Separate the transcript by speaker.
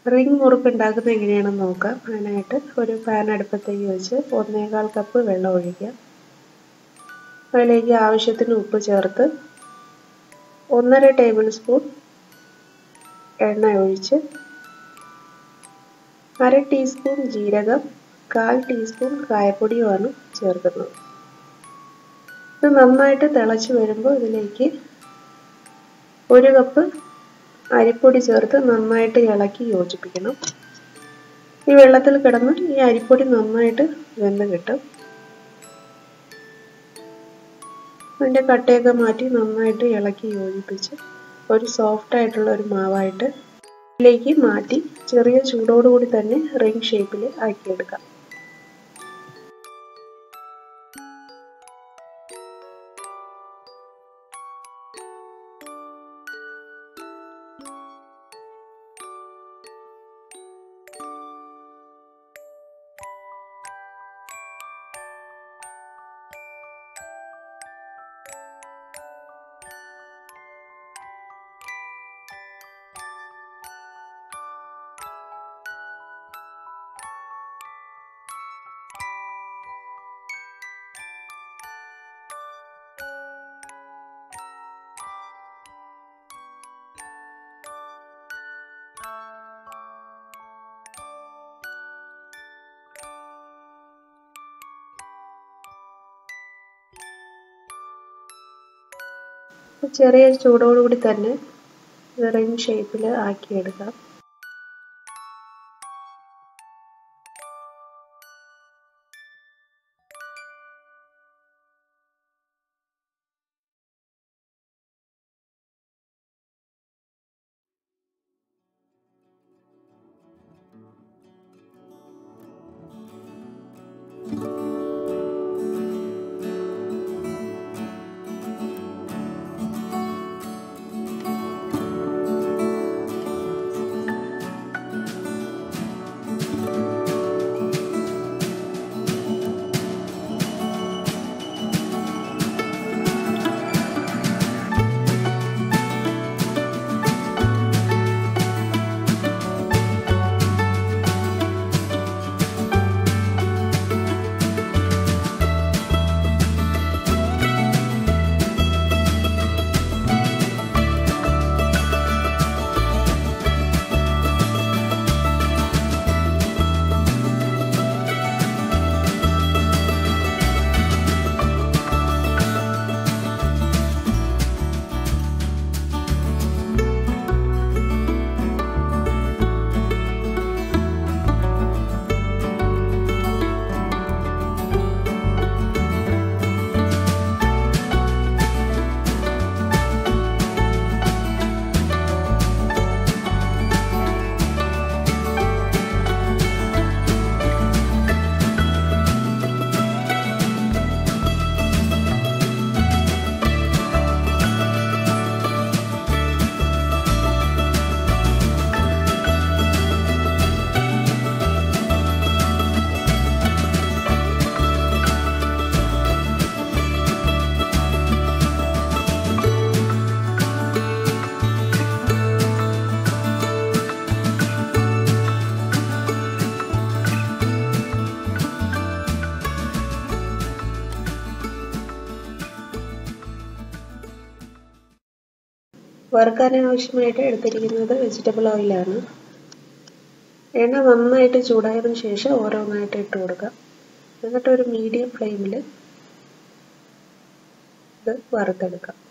Speaker 1: ring മുറുക്ക് ഉണ്ടാക്കുന്നത് എങ്ങനെയാണെന്ന് നോക്കാം അതിനായിട്ട് ഒരു പാൻ അടുപ്പത്തേക്ക് വെച്ച് ഒന്നേകാൽ കപ്പ് വെള്ളം ഒഴിക്കാം അതിലേക്ക് ആവശ്യത്തിന് ഉപ്പ് ചേർത്ത് ഒന്നര ടേബിൾ സ്പൂൺ എണ്ണ ഒഴിച്ച് അര ടീസ്പൂൺ ജീരകം കാൽ ടീസ്പൂൺ കായപ്പൊടിയുമാണ് ചേർക്കുന്നത് ഇത് നന്നായിട്ട് തിളച്ച് വരുമ്പോൾ ഇതിലേക്ക് ഒരു കപ്പ് അരിപ്പൊടി ചേർത്ത് നന്നായിട്ട് ഇളക്കി യോജിപ്പിക്കണം ഈ വെള്ളത്തിൽ കിടന്ന് ഈ അരിപ്പൊടി നന്നായിട്ട് വെന്ത് കിട്ടും അതിൻ്റെ കട്ടയൊക്കെ മാറ്റി നന്നായിട്ട് ഇളക്കി യോജിപ്പിച്ച് ഒരു സോഫ്റ്റ് ആയിട്ടുള്ള ഒരു മാവായിട്ട് ഇതിലേക്ക് മാറ്റി ചെറിയ ചൂടോടുകൂടി തന്നെ റിംഗ് ഷേപ്പിൽ ആക്കിയെടുക്കാം ചെറിയ ചൂടോടുകൂടി തന്നെ റിംഗ് ഷേപ്പിൽ ആക്കിയെടുക്കാം വറുക്കാൻ ആവശ്യമായിട്ട് എടുത്തിരിക്കുന്നത് വെജിറ്റബിൾ ഓയിലാണ് എണ്ണ നന്നായിട്ട് ചൂടായതിനു ശേഷം ഓരോന്നായിട്ട് ഇട്ട് കൊടുക്കാം എന്നിട്ട് ഒരു മീഡിയം ഫ്ലെയിമിൽ ഇത് വറുത്തെടുക്കാം